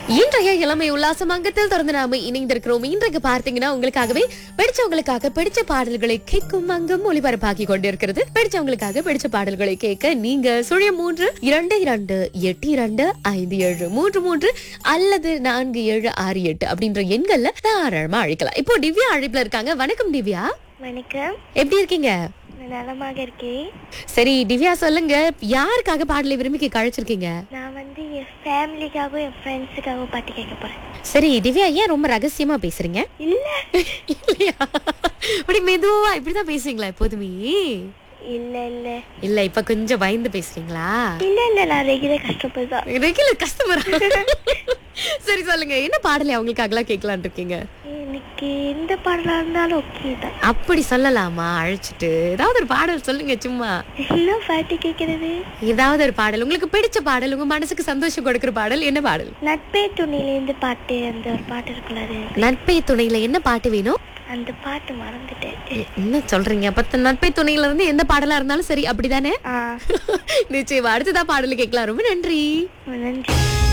இன்றைய இளமை உல்லாசம் அங்கத்தில் தொடர்ந்து நாம இணைந்திருக்கிறோம் இன்றைக்கு பார்த்தீங்கன்னா உங்களுக்காகவே பிடிச்சவங்களுக்காக பிடிச்ச பாடல்களை கேட்கும் அங்கம் ஒளிபரப்பாக்கி கொண்டிருக்கிறது பிடிச்சவங்களுக்காக பிடிச்ச பாடல்களை கேட்க நீங்க சுழிய மூன்று இரண்டு இரண்டு எட்டு இரண்டு ஐந்து ஏழு மூன்று மூன்று அல்லது நான்கு ஏழு ஆறு எட்டு அப்படின்ற எண்கள்ல தாராளமா அழைக்கலாம் இப்போ திவ்யா அழைப்புல இருக்காங்க வணக்கம் திவ்யா வணக்கம் எப்படி இருக்கீங்க நான் நலமாக இருக்கேன் சரி திவ்யா சொல்லுங்க யாருக்காக பாடலை விரும்பி கழிச்சிருக்கீங்க நான் வந்து என் ஃபேமிலிக்காகவும் என் ஃப்ரெண்ட்ஸுக்காகவும் பாட்டு கேட்க போறேன் சரி திவ்யா ஏன் ரொம்ப ரகசியமா பேசுறீங்க இல்ல இல்லையா அப்படி மெதுவா இப்படிதான் பேசுவீங்களா எப்போதுமே இல்ல இல்ல இல்ல இப்ப கொஞ்சம் பயந்து பேசுறீங்களா இல்ல இல்ல நான் ரெகுலர் கஷ்டப்பட்டு தான் ரெகுலர் கஸ்டமர் சரி சொல்லுங்க என்ன பாடலை அவங்களுக்காகலாம் கேட்கலான் இருக்கீங்க எனக்கு எந்த பாடலா இருந்தாலும் ஓகே தான் அப்படி சொல்லலாமா அழைச்சிட்டு ஏதாவது ஒரு பாடல் சொல்லுங்க சும்மா என்ன பாட்டு கேட்கறது ஏதாவது ஒரு பாடல் உங்களுக்கு பிடிச்ச பாடல் உங்க மனசுக்கு சந்தோஷம் கொடுக்கிற பாடல் என்ன பாடல் நட்பே துணிலேருந்து பாட்டு அந்த ஒரு பாட்டு இருக்குல்ல அது நட்பை துணையில என்ன பாட்டு வேணும் அந்த பாட்டு மறந்துட்டேன் என்ன சொல்றீங்க அப்ப நட்பை துணையில இருந்து எந்த பாடலா இருந்தாலும் சரி அப்படிதானே ஆ நிச்சயமா அடுத்ததா பாடல் கேட்கலாம் ரொம்ப நன்றி நன்றி